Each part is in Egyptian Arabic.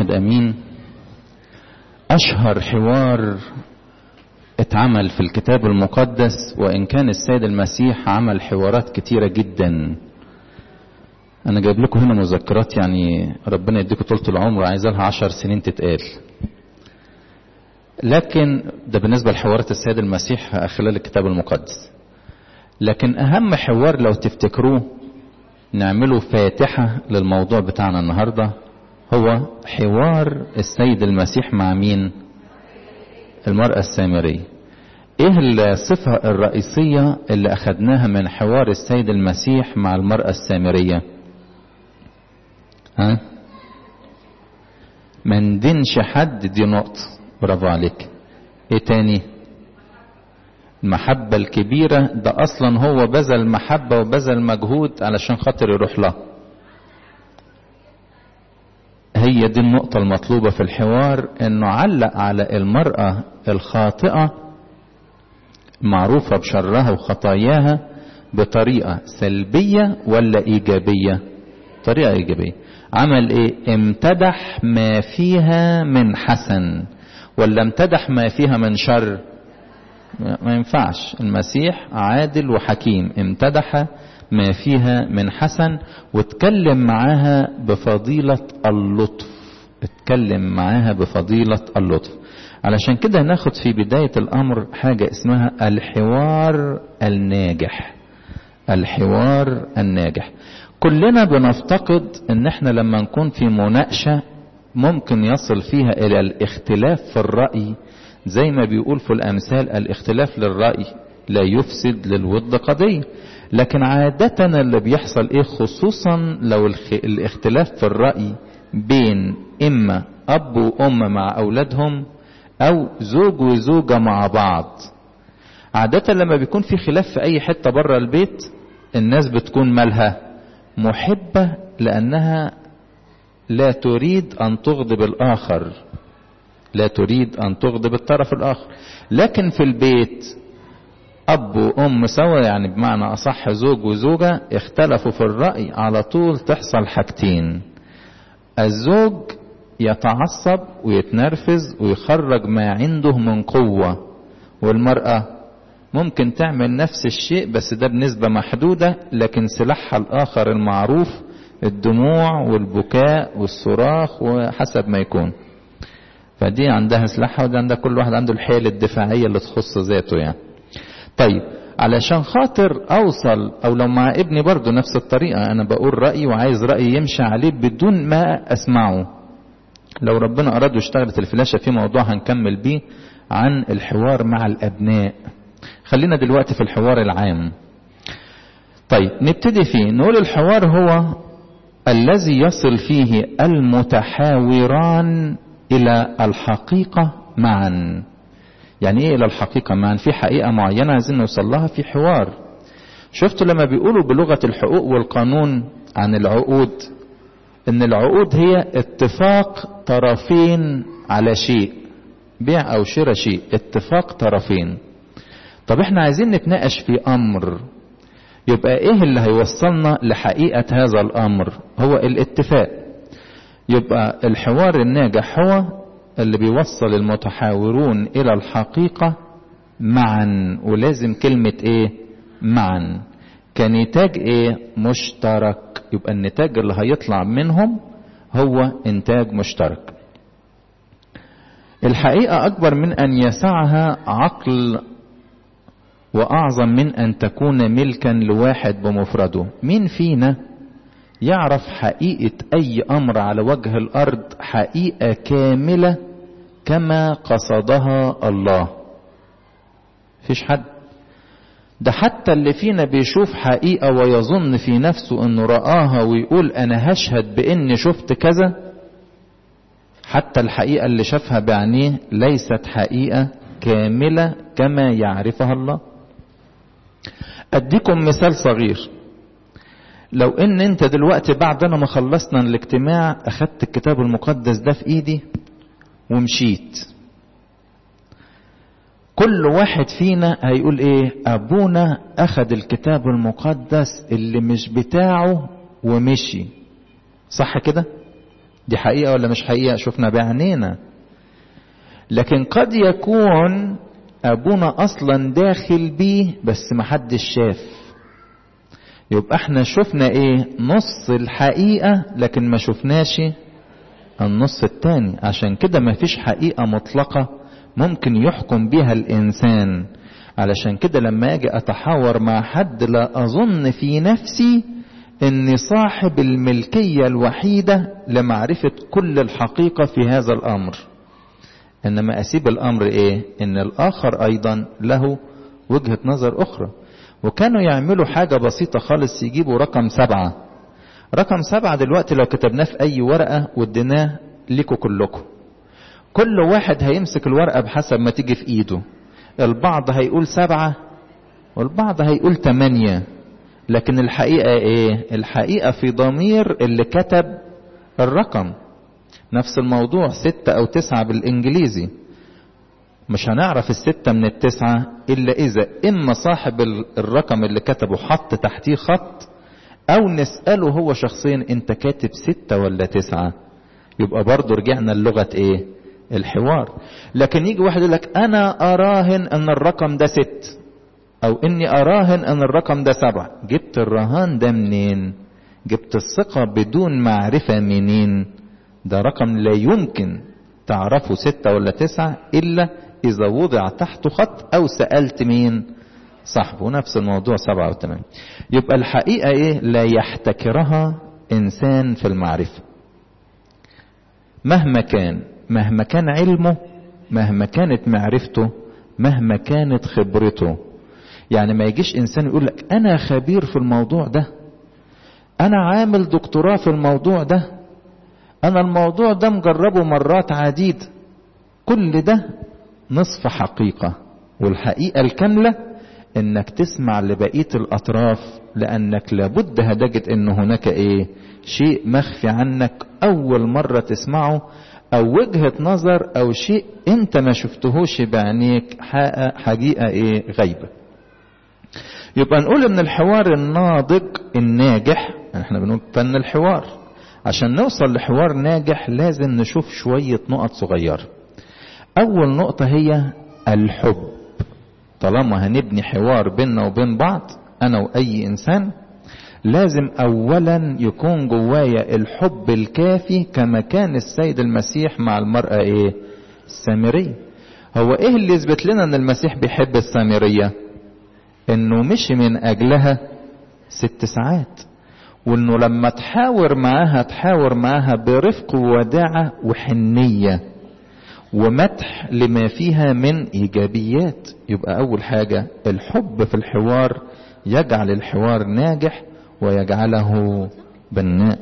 واحد امين اشهر حوار اتعمل في الكتاب المقدس وان كان السيد المسيح عمل حوارات كتيره جدا انا جايب لكم هنا مذكرات يعني ربنا يديكم طولة العمر عايزة لها عشر سنين تتقال لكن ده بالنسبة لحوارات السيد المسيح خلال الكتاب المقدس لكن اهم حوار لو تفتكروه نعمله فاتحة للموضوع بتاعنا النهاردة هو حوار السيد المسيح مع مين المرأة السامرية ايه الصفة الرئيسية اللي اخدناها من حوار السيد المسيح مع المرأة السامرية ها ما ندينش حد دي نقطة برافو عليك ايه تاني المحبة الكبيرة ده اصلا هو بذل محبة وبذل مجهود علشان خاطر يروح لها هي دي النقطة المطلوبة في الحوار انه علق على المرأة الخاطئة معروفة بشرها وخطاياها بطريقة سلبية ولا ايجابية طريقة ايجابية عمل ايه امتدح ما فيها من حسن ولا امتدح ما فيها من شر ما ينفعش المسيح عادل وحكيم امتدح ما فيها من حسن واتكلم معاها بفضيلة اللطف اتكلم معاها بفضيلة اللطف علشان كده ناخد في بداية الأمر حاجة اسمها الحوار الناجح الحوار الناجح كلنا بنفتقد ان احنا لما نكون في مناقشة ممكن يصل فيها الى الاختلاف في الرأي زي ما بيقول في الامثال الاختلاف للرأي لا يفسد للود قضية لكن عادة اللي بيحصل ايه خصوصا لو الاختلاف في الرأي بين اما اب وام مع اولادهم او زوج وزوجة مع بعض عادة لما بيكون في خلاف في اي حتة بره البيت الناس بتكون مالها محبة لانها لا تريد ان تغضب الاخر لا تريد ان تغضب الطرف الاخر لكن في البيت اب وام سوا يعني بمعنى اصح زوج وزوجة اختلفوا في الرأي على طول تحصل حاجتين الزوج يتعصب ويتنرفز ويخرج ما عنده من قوة والمرأة ممكن تعمل نفس الشيء بس ده بنسبة محدودة لكن سلاحها الآخر المعروف الدموع والبكاء والصراخ وحسب ما يكون فدي عندها سلاحها ودي عندها كل واحد عنده الحيل الدفاعية اللي تخص ذاته يعني طيب علشان خاطر اوصل او لو مع ابني برضو نفس الطريقة انا بقول رأيي وعايز رأيي يمشي عليه بدون ما اسمعه لو ربنا اراد واشتغلت الفلاشة في موضوع هنكمل بيه عن الحوار مع الابناء خلينا دلوقتي في الحوار العام طيب نبتدي فيه نقول الحوار هو الذي يصل فيه المتحاوران الى الحقيقة معا يعني ايه الى الحقيقة معا في حقيقة معينة عايزين نوصل لها في حوار شفتوا لما بيقولوا بلغة الحقوق والقانون عن العقود ان العقود هي اتفاق طرفين على شيء بيع او شراء شيء اتفاق طرفين طب احنا عايزين نتناقش في امر يبقى ايه اللي هيوصلنا لحقيقة هذا الامر هو الاتفاق يبقى الحوار الناجح هو اللي بيوصل المتحاورون الى الحقيقة معا ولازم كلمة ايه معا كنتاج ايه مشترك يبقى النتاج اللي هيطلع منهم هو انتاج مشترك الحقيقة اكبر من ان يسعها عقل واعظم من ان تكون ملكا لواحد بمفرده مين فينا يعرف حقيقة اي امر على وجه الارض حقيقة كاملة كما قصدها الله فيش حد ده حتى اللي فينا بيشوف حقيقة ويظن في نفسه انه رآها ويقول انا هشهد باني شفت كذا حتى الحقيقة اللي شافها بعينيه ليست حقيقة كاملة كما يعرفها الله اديكم مثال صغير لو ان انت دلوقتي بعد انا ما خلصنا الاجتماع اخدت الكتاب المقدس ده في ايدي ومشيت كل واحد فينا هيقول ايه ابونا اخد الكتاب المقدس اللي مش بتاعه ومشي صح كده دي حقيقة ولا مش حقيقة شفنا بعينينا لكن قد يكون ابونا اصلا داخل بيه بس محدش شاف يبقى احنا شفنا ايه نص الحقيقة لكن ما شفناش النص التاني عشان كده ما فيش حقيقة مطلقة ممكن يحكم بها الانسان علشان كده لما اجي اتحاور مع حد لا اظن في نفسي اني صاحب الملكية الوحيدة لمعرفة كل الحقيقة في هذا الامر انما اسيب الامر ايه ان الاخر ايضا له وجهة نظر اخرى وكانوا يعملوا حاجة بسيطة خالص يجيبوا رقم سبعة رقم سبعة دلوقتي لو كتبناه في اي ورقة واديناه لكم كلكم كل واحد هيمسك الورقة بحسب ما تيجي في ايده البعض هيقول سبعة والبعض هيقول تمانية لكن الحقيقة ايه الحقيقة في ضمير اللي كتب الرقم نفس الموضوع ستة او تسعة بالانجليزي مش هنعرف الستة من التسعة الا اذا اما صاحب الرقم اللي كتبه حط تحتيه خط او نسأله هو شخصيا انت كاتب ستة ولا تسعة يبقى برضه رجعنا للغة ايه الحوار لكن يجي واحد يقول لك انا اراهن ان الرقم ده ست او اني اراهن ان الرقم ده سبعة جبت الرهان ده منين جبت الثقة بدون معرفة منين ده رقم لا يمكن تعرفه ستة ولا تسعة الا اذا وضع تحته خط او سألت مين صاحبه نفس الموضوع سبعة وثمانية يبقى الحقيقة ايه لا يحتكرها انسان في المعرفة مهما كان مهما كان علمه مهما كانت معرفته مهما كانت خبرته يعني ما يجيش انسان يقول لك انا خبير في الموضوع ده انا عامل دكتوراه في الموضوع ده انا الموضوع ده مجربه مرات عديد كل ده نصف حقيقة والحقيقة الكاملة انك تسمع لبقية الاطراف لانك لابد هتجد ان هناك ايه شيء مخفي عنك اول مرة تسمعه او وجهة نظر او شيء انت ما شفتهوش بعينيك حقيقة ايه غيبة يبقى نقول ان الحوار الناضج الناجح احنا بنقول فن الحوار عشان نوصل لحوار ناجح لازم نشوف شوية نقط صغيرة اول نقطة هي الحب طالما هنبني حوار بيننا وبين بعض انا واي انسان لازم اولا يكون جوايا الحب الكافي كما كان السيد المسيح مع المرأة ايه السامرية هو ايه اللي يثبت لنا ان المسيح بيحب السامرية انه مشي من اجلها ست ساعات وانه لما تحاور معاها تحاور معاها برفق ووداعة وحنية ومدح لما فيها من ايجابيات يبقى اول حاجة الحب في الحوار يجعل الحوار ناجح ويجعله بناء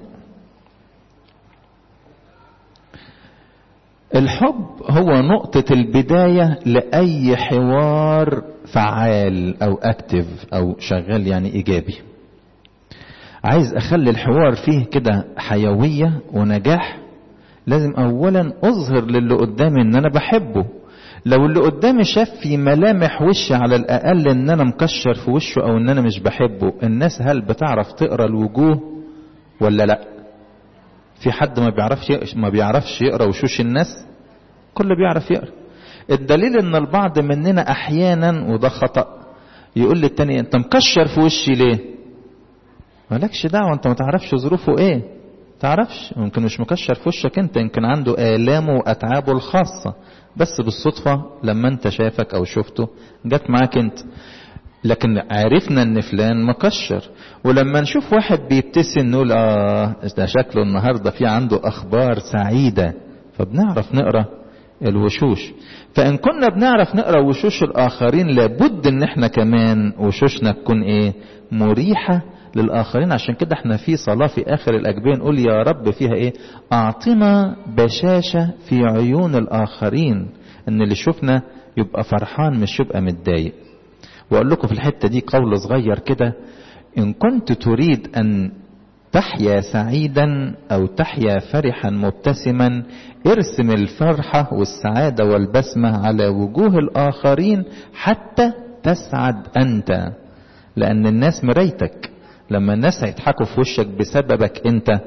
الحب هو نقطة البداية لأي حوار فعال أو أكتف أو شغال يعني إيجابي عايز أخلي الحوار فيه كده حيوية ونجاح لازم أولا أظهر للي قدامي إن أنا بحبه لو اللي قدامي شاف في ملامح وشي على الأقل إن أنا مكشر في وشه أو إن أنا مش بحبه الناس هل بتعرف تقرأ الوجوه ولا لأ في حد ما بيعرفش ما بيعرفش يقرأ وشوش الناس كل بيعرف يقرأ الدليل إن البعض مننا أحيانا وده خطأ يقول للتاني أنت مكشر في وشي ليه مالكش دعوة أنت ما تعرفش ظروفه إيه تعرفش ممكن مش مكشر في وشك انت يمكن عنده آلامه وأتعابه الخاصة بس بالصدفة لما انت شافك او شفته جت معاك انت لكن عرفنا ان فلان مكشر ولما نشوف واحد بيبتسم نقول اه ده شكله النهاردة في عنده اخبار سعيدة فبنعرف نقرأ الوشوش فان كنا بنعرف نقرأ وشوش الاخرين لابد ان احنا كمان وشوشنا تكون ايه مريحة للآخرين عشان كده احنا في صلاة في آخر الأجبية نقول يا رب فيها ايه أعطنا بشاشة في عيون الآخرين ان اللي شفنا يبقى فرحان مش يبقى متضايق وأقول لكم في الحتة دي قول صغير كده إن كنت تريد أن تحيا سعيدا أو تحيا فرحا مبتسما ارسم الفرحة والسعادة والبسمة على وجوه الآخرين حتى تسعد أنت لأن الناس مرايتك لما الناس هيضحكوا في وشك بسببك انت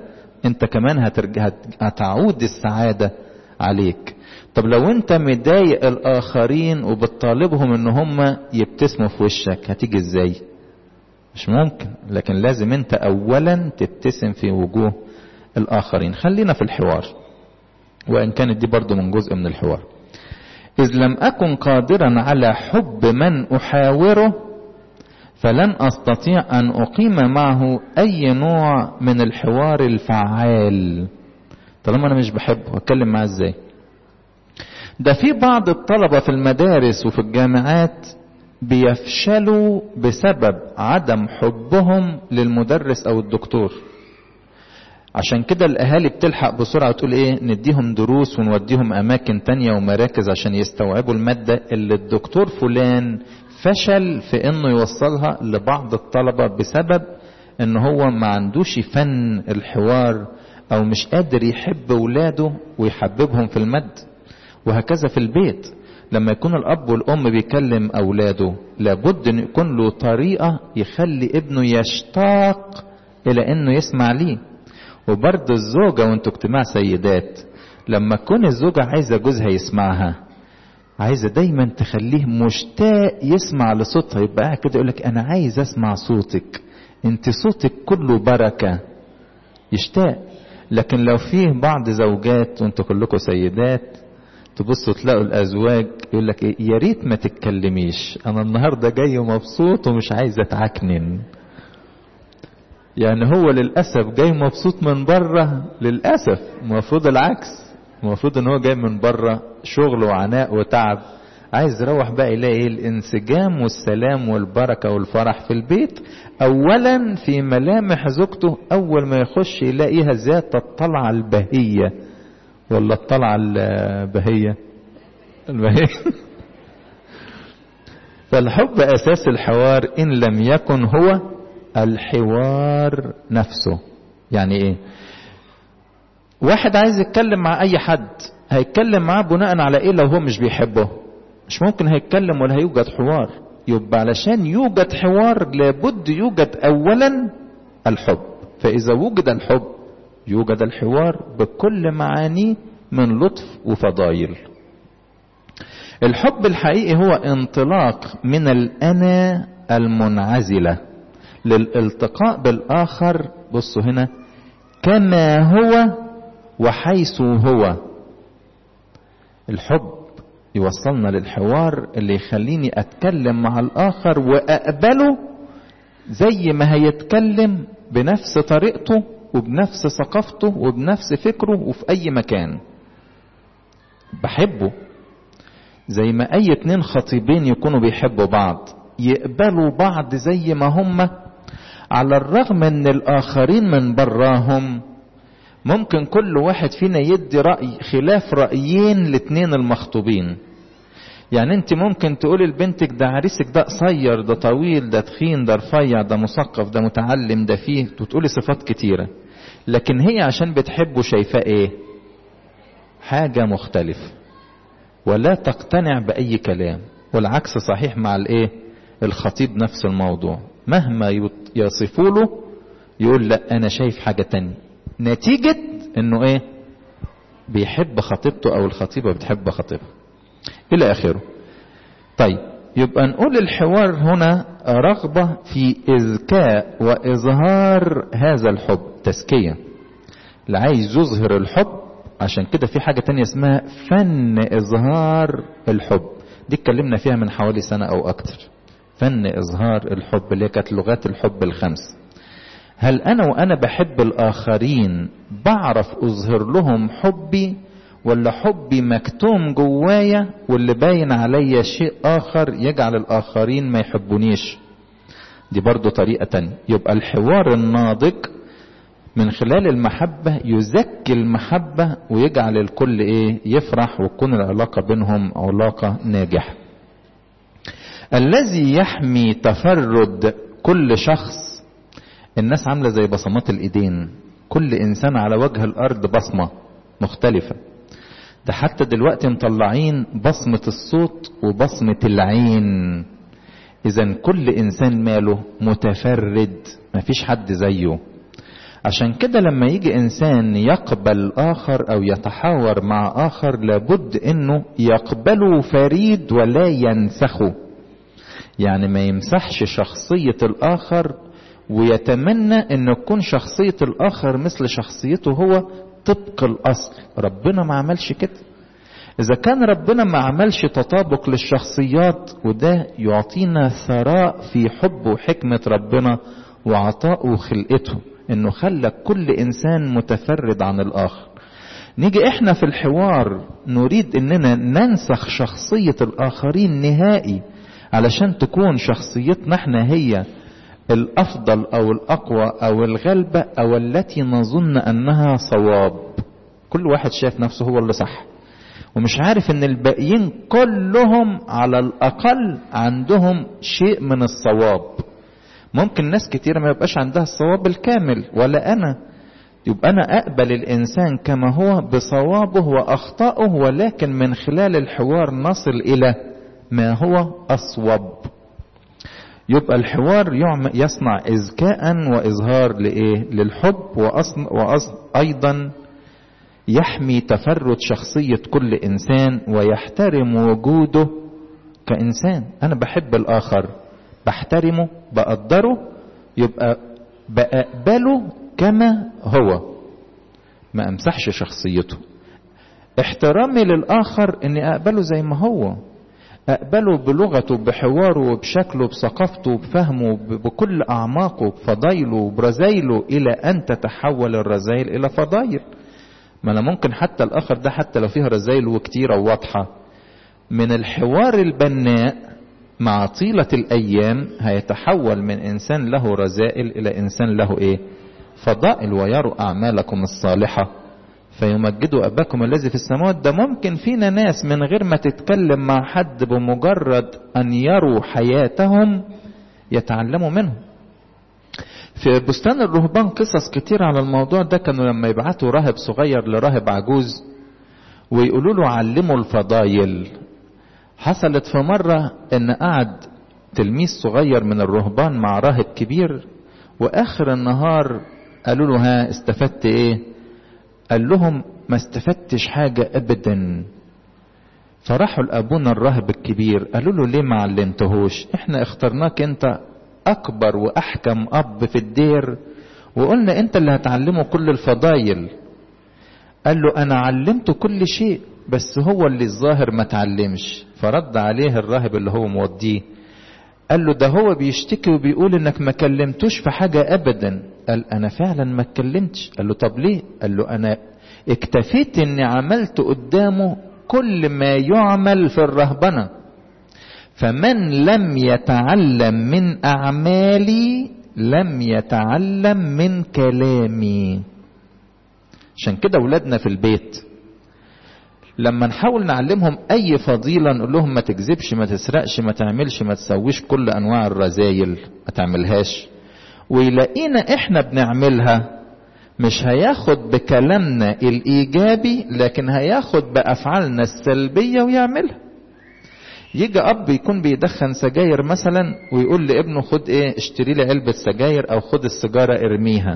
انت كمان هترجع هتعود السعادة عليك طب لو انت مضايق الاخرين وبتطالبهم ان هم يبتسموا في وشك هتيجي ازاي مش ممكن لكن لازم انت اولا تبتسم في وجوه الاخرين خلينا في الحوار وان كانت دي برضو من جزء من الحوار اذ لم اكن قادرا على حب من احاوره فلن استطيع ان اقيم معه اي نوع من الحوار الفعال طالما انا مش بحبه اتكلم معاه ازاي ده في بعض الطلبة في المدارس وفي الجامعات بيفشلوا بسبب عدم حبهم للمدرس او الدكتور عشان كده الاهالي بتلحق بسرعة تقول ايه نديهم دروس ونوديهم اماكن تانية ومراكز عشان يستوعبوا المادة اللي الدكتور فلان فشل في انه يوصلها لبعض الطلبة بسبب ان هو ما عندوش فن الحوار او مش قادر يحب ولاده ويحببهم في المد وهكذا في البيت لما يكون الاب والام بيكلم اولاده لابد ان يكون له طريقة يخلي ابنه يشتاق الى انه يسمع ليه وبرضه الزوجة وانتوا اجتماع سيدات لما تكون الزوجة عايزة جوزها يسمعها عايزة دايما تخليه مشتاق يسمع لصوتها يبقى قاعد كده يقولك انا عايز اسمع صوتك انت صوتك كله بركة يشتاق لكن لو فيه بعض زوجات وانتوا كلكم سيدات تبصوا تلاقوا الازواج يقول لك إيه يا ريت ما تتكلميش انا النهارده جاي مبسوط ومش عايز اتعكنن يعني هو للاسف جاي مبسوط من بره للاسف المفروض العكس المفروض ان هو جاي من بره شغل وعناء وتعب عايز يروح بقى يلاقي ايه الانسجام والسلام والبركه والفرح في البيت اولا في ملامح زوجته اول ما يخش يلاقيها ذات الطلعه البهيه ولا الطلعه البهيه البهيه فالحب اساس الحوار ان لم يكن هو الحوار نفسه يعني ايه واحد عايز يتكلم مع اي حد هيتكلم معاه بناء على ايه لو هو مش بيحبه مش ممكن هيتكلم ولا هيوجد حوار يبقى علشان يوجد حوار لابد يوجد اولا الحب فاذا وجد الحب يوجد الحوار بكل معانيه من لطف وفضايل الحب الحقيقي هو انطلاق من الانا المنعزله للالتقاء بالاخر بصوا هنا كما هو وحيث هو الحب يوصلنا للحوار اللي يخليني اتكلم مع الاخر واقبله زي ما هيتكلم بنفس طريقته وبنفس ثقافته وبنفس فكره وفي اي مكان بحبه زي ما اي اتنين خطيبين يكونوا بيحبوا بعض يقبلوا بعض زي ما هم على الرغم ان الاخرين من براهم ممكن كل واحد فينا يدي رأي خلاف رأيين الاتنين المخطوبين يعني انت ممكن تقولي لبنتك ده عريسك ده قصير ده طويل ده تخين ده رفيع ده مثقف ده متعلم ده فيه وتقولي صفات كتيرة لكن هي عشان بتحبه شايفاه ايه حاجة مختلفة ولا تقتنع بأي كلام والعكس صحيح مع الايه الخطيب نفس الموضوع مهما يصفوا له يقول لا انا شايف حاجة تانية نتيجة انه ايه بيحب خطيبته او الخطيبة بتحب خطيبها الى اخره طيب يبقى نقول الحوار هنا رغبة في اذكاء واظهار هذا الحب تزكية اللي عايز يظهر الحب عشان كده في حاجة تانية اسمها فن اظهار الحب دي اتكلمنا فيها من حوالي سنة او اكتر فن اظهار الحب اللي كانت لغات الحب الخمس هل انا وانا بحب الاخرين بعرف اظهر لهم حبي ولا حبي مكتوم جوايا واللي باين عليا شيء اخر يجعل الاخرين ما يحبونيش دي برضو طريقة تانية يبقى الحوار الناضج من خلال المحبة يزكي المحبة ويجعل الكل ايه يفرح وتكون العلاقة بينهم علاقة ناجحة الذي يحمي تفرد كل شخص الناس عاملة زي بصمات الايدين كل انسان على وجه الارض بصمة مختلفة ده حتى دلوقتي مطلعين بصمة الصوت وبصمة العين اذا كل انسان ماله متفرد مفيش حد زيه عشان كده لما يجي انسان يقبل اخر او يتحاور مع اخر لابد انه يقبله فريد ولا ينسخه يعني ما يمسحش شخصية الاخر ويتمنى ان تكون شخصية الاخر مثل شخصيته هو طبق الاصل ربنا ما عملش كده اذا كان ربنا ما عملش تطابق للشخصيات وده يعطينا ثراء في حب وحكمة ربنا وعطاء وخلقته انه خلى كل انسان متفرد عن الاخر نيجي احنا في الحوار نريد اننا ننسخ شخصية الاخرين نهائي علشان تكون شخصيتنا احنا هي الافضل او الاقوى او الغلبة او التي نظن انها صواب كل واحد شايف نفسه هو اللي صح ومش عارف ان الباقيين كلهم على الاقل عندهم شيء من الصواب ممكن ناس كتير ما يبقاش عندها الصواب الكامل ولا انا يبقى انا اقبل الانسان كما هو بصوابه واخطائه ولكن من خلال الحوار نصل الى ما هو اصوب يبقى الحوار يصنع اذكاء واظهار لايه للحب واصل واصل ايضا يحمي تفرد شخصيه كل انسان ويحترم وجوده كانسان انا بحب الاخر بحترمه بقدره يبقى بقبله كما هو ما امسحش شخصيته احترامي للاخر اني اقبله زي ما هو اقبله بلغته بحواره وبشكله بثقافته وبفهمه بكل اعماقه بفضايله وبرذايله الى ان تتحول الرذايل الى فضايل ما انا ممكن حتى الاخر ده حتى لو فيه رذايل وكتيره وواضحه من الحوار البناء مع طيلة الأيام هيتحول من إنسان له رذائل إلى إنسان له إيه؟ فضائل ويروا أعمالكم الصالحة فيمجدوا أباكم الذي في السماوات ده ممكن فينا ناس من غير ما تتكلم مع حد بمجرد أن يروا حياتهم يتعلموا منهم في بستان الرهبان قصص كتير على الموضوع ده كانوا لما يبعتوا راهب صغير لراهب عجوز ويقولوا له علموا الفضايل حصلت في مرة ان قعد تلميذ صغير من الرهبان مع راهب كبير واخر النهار قالوا له ها استفدت ايه قال لهم ما استفدتش حاجة ابدا فراحوا لابونا الراهب الكبير قالوا له ليه ما علمتهوش احنا اخترناك انت اكبر واحكم اب في الدير وقلنا انت اللي هتعلمه كل الفضايل قال له انا علمته كل شيء بس هو اللي الظاهر ما تعلمش فرد عليه الراهب اللي هو موديه قال له ده هو بيشتكي وبيقول انك ما كلمتوش في حاجة ابدا قال انا فعلا ما اتكلمتش قال له طب ليه قال له انا اكتفيت اني عملت قدامه كل ما يعمل في الرهبنة فمن لم يتعلم من اعمالي لم يتعلم من كلامي عشان كده ولادنا في البيت لما نحاول نعلمهم اي فضيله نقول لهم ما تكذبش ما تسرقش ما تعملش ما تسويش كل انواع الرذايل ما تعملهاش ويلاقينا احنا بنعملها مش هياخد بكلامنا الايجابي لكن هياخد بافعالنا السلبيه ويعملها يجي اب يكون بيدخن سجاير مثلا ويقول لابنه خد ايه اشتري لي علبه سجاير او خد السيجاره ارميها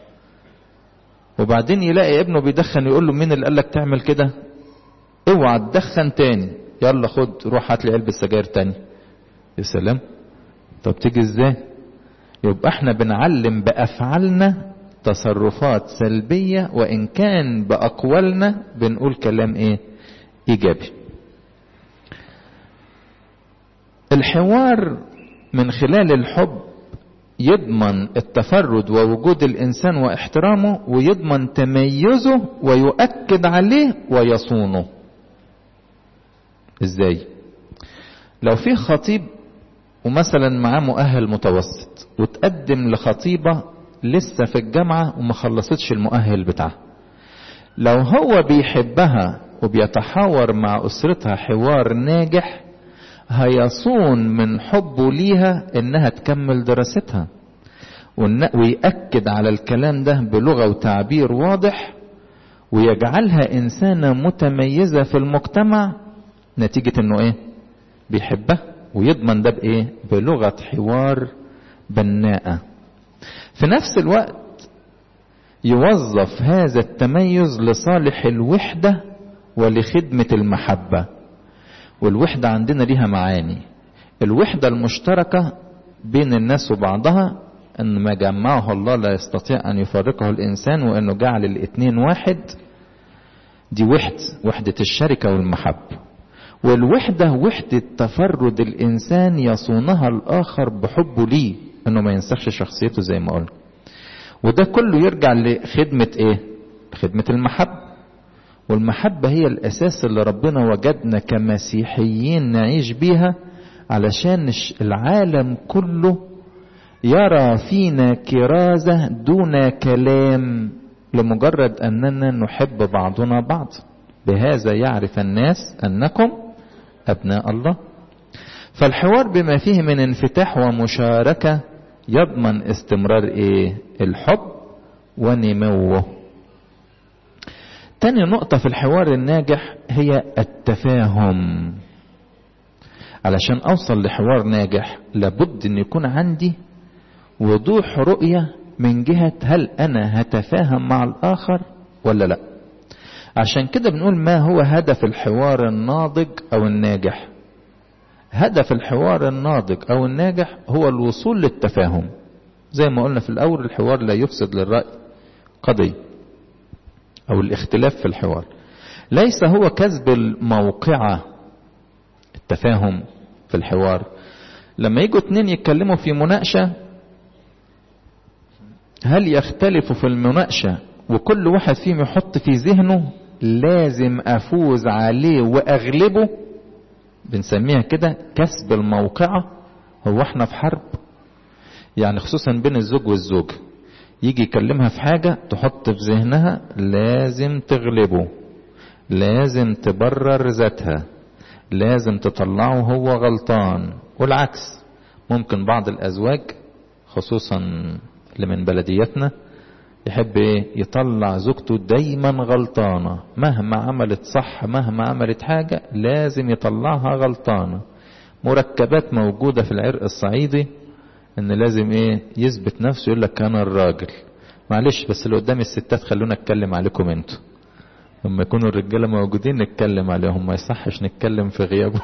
وبعدين يلاقي ابنه بيدخن يقول له مين اللي قال لك تعمل كده اوعى تدخن تاني يلا خد روح هات لي علبه سجاير تاني يا سلام طب تيجي ازاي يبقى احنا بنعلم بافعالنا تصرفات سلبيه وان كان باقوالنا بنقول كلام ايه ايجابي الحوار من خلال الحب يضمن التفرد ووجود الانسان واحترامه ويضمن تميزه ويؤكد عليه ويصونه ازاي لو في خطيب ومثلا معاه مؤهل متوسط وتقدم لخطيبة لسه في الجامعة وما خلصتش المؤهل بتاعها لو هو بيحبها وبيتحاور مع أسرتها حوار ناجح هيصون من حبه ليها انها تكمل دراستها ويأكد على الكلام ده بلغة وتعبير واضح ويجعلها إنسانة متميزة في المجتمع نتيجة إنه إيه؟ بيحبها ويضمن ده بإيه؟ بلغة حوار بناءة. في نفس الوقت يوظف هذا التميز لصالح الوحدة ولخدمة المحبة والوحدة عندنا ليها معاني الوحدة المشتركة بين الناس وبعضها ان ما جمعه الله لا يستطيع ان يفرقه الانسان وانه جعل الاثنين واحد دي وحدة وحدة الشركة والمحبة والوحدة وحدة تفرد الانسان يصونها الاخر بحبه ليه انه ما ينسخش شخصيته زي ما قلنا وده كله يرجع لخدمة ايه خدمة المحبة والمحبة هي الاساس اللي ربنا وجدنا كمسيحيين نعيش بيها علشان العالم كله يرى فينا كرازة دون كلام لمجرد أننا نحب بعضنا بعض بهذا يعرف الناس أنكم أبناء الله فالحوار بما فيه من انفتاح ومشاركة يضمن استمرار إيه الحب ونموه تاني نقطة في الحوار الناجح هي التفاهم علشان أوصل لحوار ناجح لابد أن يكون عندي وضوح رؤية من جهة هل أنا هتفاهم مع الآخر ولا لا عشان كده بنقول ما هو هدف الحوار الناضج أو الناجح هدف الحوار الناضج أو الناجح هو الوصول للتفاهم زي ما قلنا في الأول الحوار لا يفسد للرأي قضية أو الاختلاف في الحوار ليس هو كسب الموقعة التفاهم في الحوار لما يجوا اتنين يتكلموا في مناقشة هل يختلفوا في المناقشة وكل واحد فيهم يحط في ذهنه لازم افوز عليه واغلبه بنسميها كده كسب الموقعة هو احنا في حرب يعني خصوصا بين الزوج والزوج يجي يكلمها في حاجة تحط في ذهنها لازم تغلبه لازم تبرر ذاتها لازم تطلعه هو غلطان والعكس ممكن بعض الازواج خصوصا اللي من بلدياتنا يحب ايه يطلع زوجته دايما غلطانة مهما عملت صح مهما عملت حاجة لازم يطلعها غلطانة مركبات موجودة في العرق الصعيدي ان لازم ايه يثبت نفسه يقول لك انا الراجل معلش بس اللي قدام الستات خلونا اتكلم عليكم انتوا لما يكونوا الرجاله موجودين نتكلم عليهم ما يصحش نتكلم في غيابهم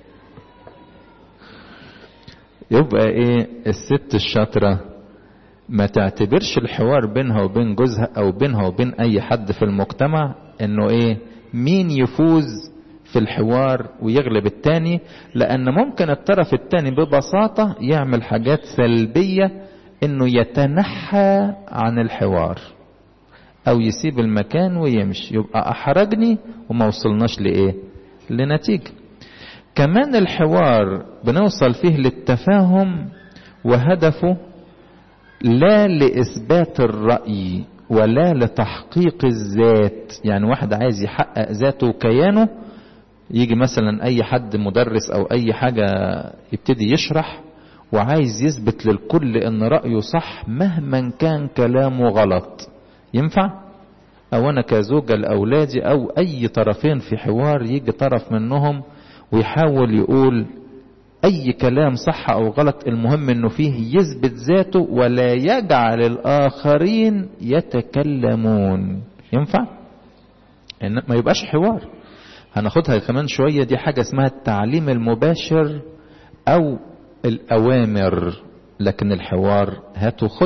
يبقى ايه الست الشاطره ما تعتبرش الحوار بينها وبين جوزها او بينها وبين اي حد في المجتمع انه ايه مين يفوز في الحوار ويغلب التاني لان ممكن الطرف التاني ببساطة يعمل حاجات سلبية انه يتنحى عن الحوار او يسيب المكان ويمشي يبقى احرجني وما وصلناش لايه لنتيجة كمان الحوار بنوصل فيه للتفاهم وهدفه لا لإثبات الرأي ولا لتحقيق الذات يعني واحد عايز يحقق ذاته وكيانه يجي مثلا أي حد مدرس أو أي حاجة يبتدي يشرح وعايز يثبت للكل ان رأيه صح مهما كان كلامه غلط ينفع او انا كزوجة لاولادي او اي طرفين في حوار يجي طرف منهم ويحاول يقول اي كلام صح او غلط المهم انه فيه يثبت ذاته ولا يجعل الاخرين يتكلمون ينفع إن ما يبقاش حوار هناخدها كمان شوية دي حاجة اسمها التعليم المباشر او الاوامر لكن الحوار هات وخد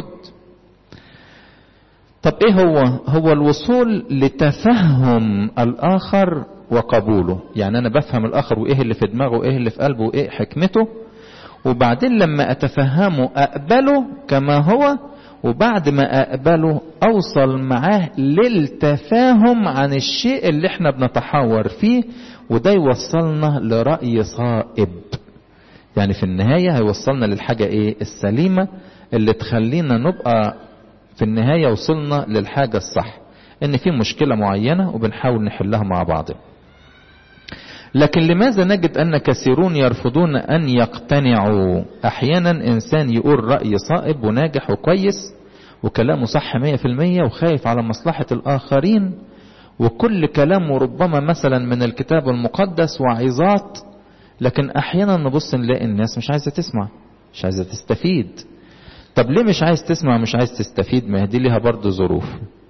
طب ايه هو هو الوصول لتفهم الاخر وقبوله يعني انا بفهم الاخر وايه اللي في دماغه وايه اللي في قلبه وايه حكمته وبعدين لما اتفهمه اقبله كما هو وبعد ما اقبله اوصل معاه للتفاهم عن الشيء اللي احنا بنتحاور فيه وده يوصلنا لرأي صائب يعني في النهاية هيوصلنا للحاجة ايه السليمة اللي تخلينا نبقى في النهاية وصلنا للحاجة الصح ان في مشكلة معينة وبنحاول نحلها مع بعض لكن لماذا نجد ان كثيرون يرفضون ان يقتنعوا احيانا انسان يقول رأي صائب وناجح وكويس وكلامه صح مية في المية وخايف على مصلحة الاخرين وكل كلامه ربما مثلا من الكتاب المقدس وعظات لكن احيانا نبص نلاقي الناس مش عايزة تسمع مش عايزة تستفيد طب ليه مش عايز تسمع مش عايز تستفيد ما دي ليها برضه ظروف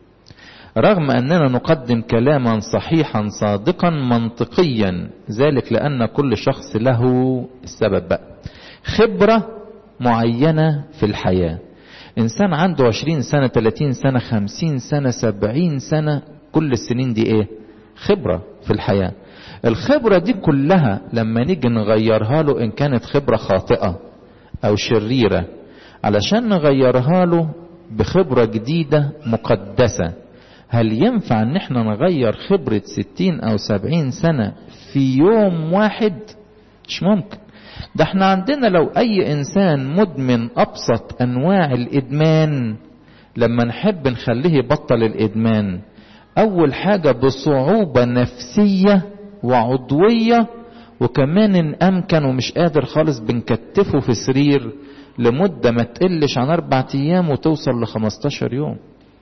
رغم أننا نقدم كلاما صحيحا صادقا منطقيا ذلك لأن كل شخص له السبب بقى خبرة معينة في الحياة إنسان عنده عشرين سنة تلاتين سنة خمسين سنة سبعين سنة كل السنين دي إيه خبرة في الحياة الخبرة دي كلها لما نيجي نغيرها له إن كانت خبرة خاطئة أو شريرة علشان نغيرها له بخبرة جديدة مقدسة هل ينفع ان احنا نغير خبرة ستين او سبعين سنة في يوم واحد مش ممكن ده احنا عندنا لو اي انسان مدمن ابسط انواع الادمان لما نحب نخليه يبطل الادمان اول حاجة بصعوبة نفسية وعضوية وكمان ان امكن ومش قادر خالص بنكتفه في سرير لمدة ما تقلش عن اربع ايام وتوصل لخمستاشر يوم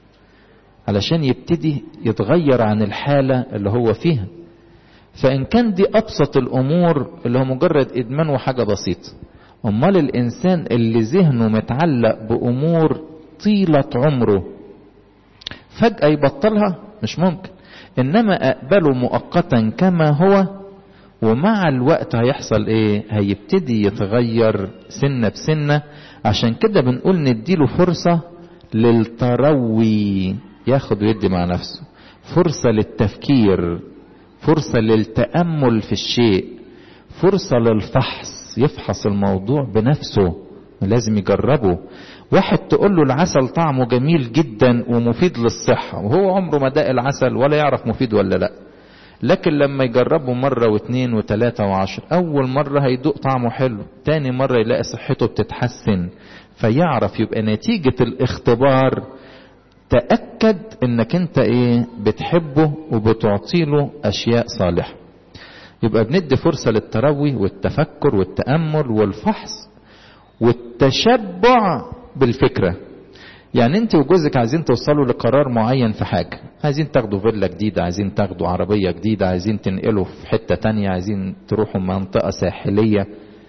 علشان يبتدي يتغير عن الحالة اللي هو فيها فإن كان دي أبسط الأمور اللي هو مجرد إدمان وحاجة بسيطة أمال الإنسان اللي ذهنه متعلق بأمور طيلة عمره فجأة يبطلها مش ممكن إنما أقبله مؤقتا كما هو ومع الوقت هيحصل إيه هيبتدي يتغير سنة بسنة عشان كده بنقول نديله فرصة للتروي ياخد ويدي مع نفسه فرصة للتفكير فرصة للتأمل في الشيء فرصة للفحص يفحص الموضوع بنفسه لازم يجربه واحد تقول له العسل طعمه جميل جدا ومفيد للصحة وهو عمره ما داق العسل ولا يعرف مفيد ولا لا لكن لما يجربه مرة واثنين وثلاثة وعشر أول مرة هيدوق طعمه حلو تاني مرة يلاقي صحته بتتحسن فيعرف يبقى نتيجة الاختبار تأكد انك انت ايه بتحبه وبتعطيله اشياء صالحة يبقى بندي فرصة للتروي والتفكر والتأمل والفحص والتشبع بالفكرة يعني انت وجوزك عايزين توصلوا لقرار معين في حاجة عايزين تاخدوا فيلا جديدة عايزين تاخدوا عربية جديدة عايزين تنقلوا في حتة تانية عايزين تروحوا منطقة ساحلية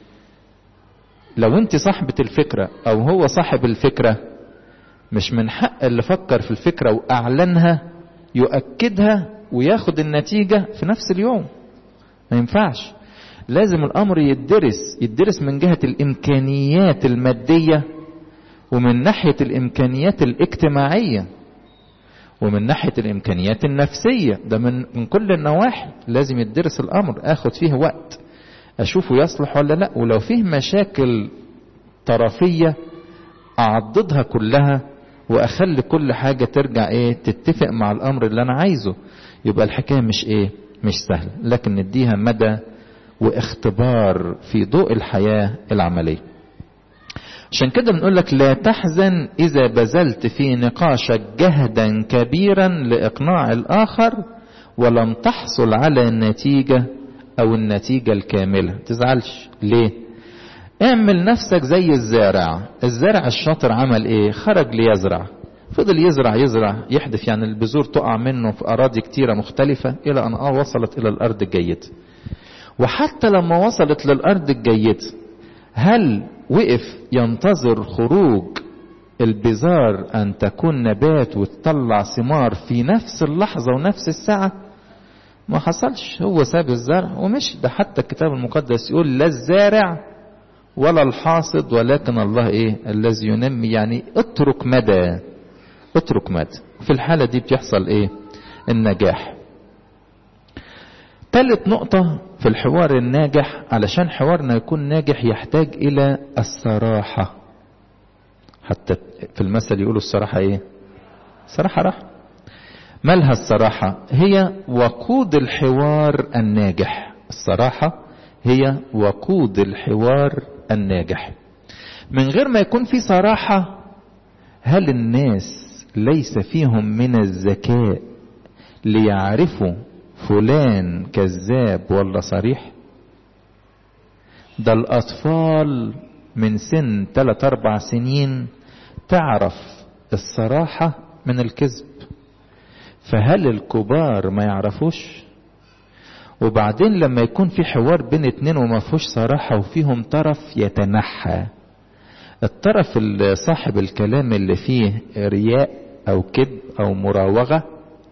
لو انت صاحبة الفكرة او هو صاحب الفكرة مش من حق اللي فكر في الفكرة واعلنها يؤكدها وياخد النتيجة في نفس اليوم ما ينفعش لازم الامر يدرس يدرس من جهة الامكانيات المادية ومن ناحية الامكانيات الاجتماعية ومن ناحية الامكانيات النفسية ده من, من كل النواحي لازم يدرس الامر اخد فيه وقت اشوفه يصلح ولا لا ولو فيه مشاكل طرفية اعضدها كلها واخلي كل حاجة ترجع ايه تتفق مع الامر اللي انا عايزه يبقى الحكاية مش ايه مش سهل لكن نديها مدى واختبار في ضوء الحياة العملية عشان كده بنقول لك لا تحزن اذا بذلت في نقاشك جهدا كبيرا لاقناع الاخر ولم تحصل على النتيجة او النتيجة الكاملة تزعلش ليه اعمل نفسك زي الزارع الزارع الشاطر عمل ايه خرج ليزرع فضل يزرع يزرع يحدث يعني البذور تقع منه في اراضي كتيرة مختلفة الى ان اه وصلت الى الارض الجيدة وحتى لما وصلت للارض الجيدة هل وقف ينتظر خروج البذار ان تكون نبات وتطلع ثمار في نفس اللحظة ونفس الساعة ما حصلش هو ساب الزرع ومشي ده حتى الكتاب المقدس يقول لا الزارع ولا الحاصد ولكن الله ايه الذي ينمي يعني اترك مدى اترك مدى في الحالة دي بيحصل ايه النجاح ثالث نقطة في الحوار الناجح علشان حوارنا يكون ناجح يحتاج إلى الصراحة حتى في المثل يقولوا الصراحة إيه صراحة راح مالها الصراحة هي وقود الحوار الناجح الصراحة هي وقود الحوار الناجح من غير ما يكون في صراحة هل الناس ليس فيهم من الذكاء ليعرفوا فلان كذاب ولا صريح ده الأطفال من سن 3 أربع سنين تعرف الصراحة من الكذب فهل الكبار ما يعرفوش وبعدين لما يكون في حوار بين اتنين وما فيهوش صراحة وفيهم طرف يتنحى الطرف اللي صاحب الكلام اللي فيه رياء او كذب او مراوغة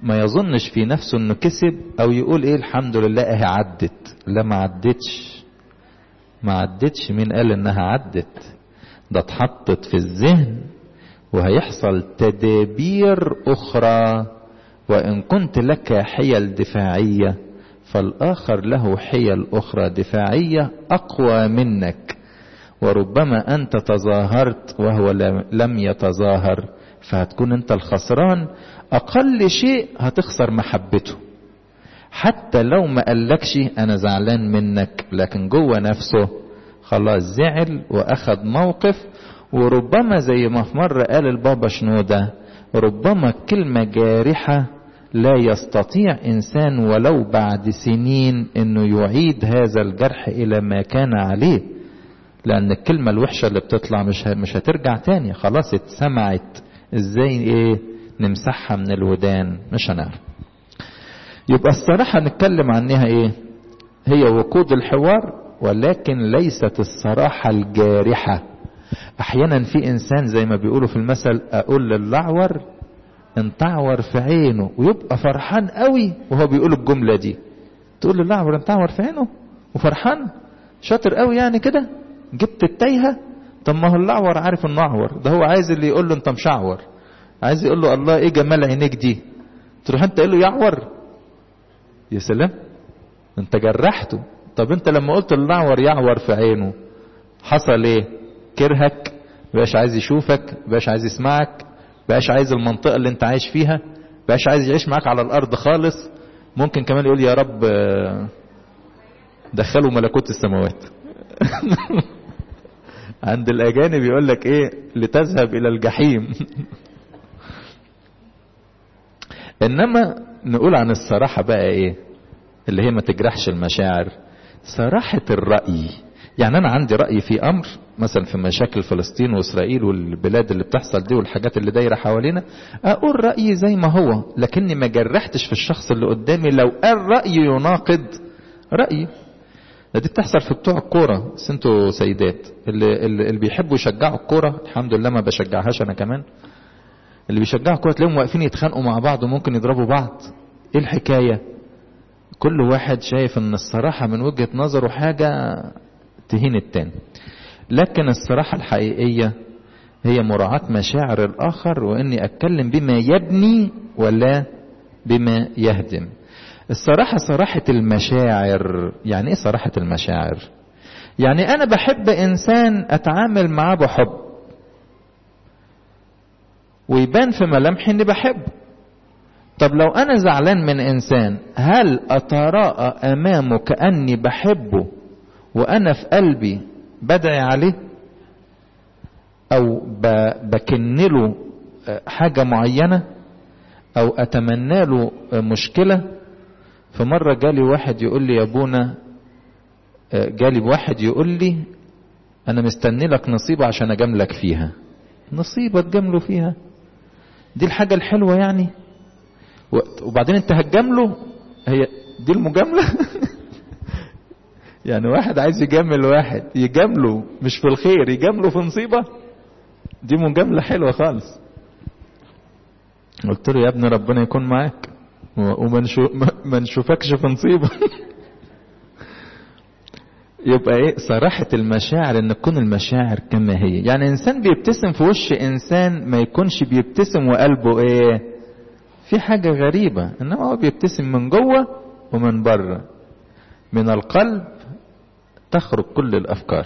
ما يظنش في نفسه انه كسب او يقول ايه الحمد لله اهي عدت لا ما عدتش ما عدتش مين قال انها عدت ده اتحطت في الذهن وهيحصل تدابير اخرى وان كنت لك حيل دفاعيه فالاخر له حيل اخرى دفاعيه اقوى منك وربما انت تظاهرت وهو لم يتظاهر فهتكون انت الخسران اقل شيء هتخسر محبته حتى لو ما قالكش انا زعلان منك لكن جوه نفسه خلاص زعل واخد موقف وربما زي ما في مرة قال البابا شنودة ربما كلمة جارحة لا يستطيع انسان ولو بعد سنين انه يعيد هذا الجرح الى ما كان عليه لان الكلمة الوحشة اللي بتطلع مش مش هترجع تاني خلاص اتسمعت ازاي ايه نمسحها من الودان مش هنعرف يبقى الصراحة نتكلم عنها ايه هي وقود الحوار ولكن ليست الصراحة الجارحة احيانا في انسان زي ما بيقولوا في المثل اقول للعور انتعور في عينه ويبقى فرحان قوي وهو بيقول الجملة دي تقول للعور انتعور في عينه وفرحان شاطر قوي يعني كده جبت التايهة طب ما هو اللعور عارف انه اعور ده هو عايز اللي يقول له انت مشعور عايز يقول له الله ايه جمال عينيك دي تروح انت قايل له يعور يا سلام انت جرحته طب انت لما قلت الاعور يعور في عينه حصل ايه كرهك بقاش عايز يشوفك بقاش عايز يسمعك بقاش عايز المنطقة اللي انت عايش فيها بقاش عايز يعيش معاك على الارض خالص ممكن كمان يقول يا رب دخلوا ملكوت السماوات عند الاجانب يقول لك ايه لتذهب الى الجحيم انما نقول عن الصراحة بقى ايه اللي هي ما تجرحش المشاعر صراحة الرأي يعني انا عندي رأي في امر مثلا في مشاكل فلسطين واسرائيل والبلاد اللي بتحصل دي والحاجات اللي دايرة حوالينا اقول رأيي زي ما هو لكني ما جرحتش في الشخص اللي قدامي لو قال رأي يناقض رأيي دي بتحصل في بتوع الكورة بس انتوا سيدات اللي, اللي بيحبوا يشجعوا الكورة الحمد لله ما بشجعهاش انا كمان اللي بيشجعوا الكورة تلاقيهم واقفين يتخانقوا مع بعض وممكن يضربوا بعض ايه الحكاية كل واحد شايف ان الصراحة من وجهة نظره حاجة تهين التاني لكن الصراحة الحقيقية هي مراعاة مشاعر الآخر وإني أتكلم بما يبني ولا بما يهدم الصراحة صراحة المشاعر يعني إيه صراحة المشاعر يعني أنا بحب إنسان أتعامل معاه بحب ويبان في ملامحي إني بحبه طب لو أنا زعلان من إنسان هل أتراءى أمامه كأني بحبه وأنا في قلبي بدعي عليه أو بكن له حاجة معينة أو أتمنى له مشكلة فمرة جالي واحد يقول لي يا ابونا جالي واحد يقول لي أنا مستني لك نصيبة عشان أجاملك فيها نصيبة تجامله فيها دي الحاجة الحلوة يعني وبعدين انت هتجامله هي دي المجاملة يعني واحد عايز يجامل واحد يجامله مش في الخير يجامله في نصيبة دي مجاملة حلوة خالص قلت له يا ابني ربنا يكون معاك وما نشوفكش في نصيبة يبقى ايه صراحة المشاعر ان تكون المشاعر كما هي يعني انسان بيبتسم في وش انسان ما يكونش بيبتسم وقلبه ايه في حاجة غريبة انما هو بيبتسم من جوه ومن بره من القلب تخرج كل الافكار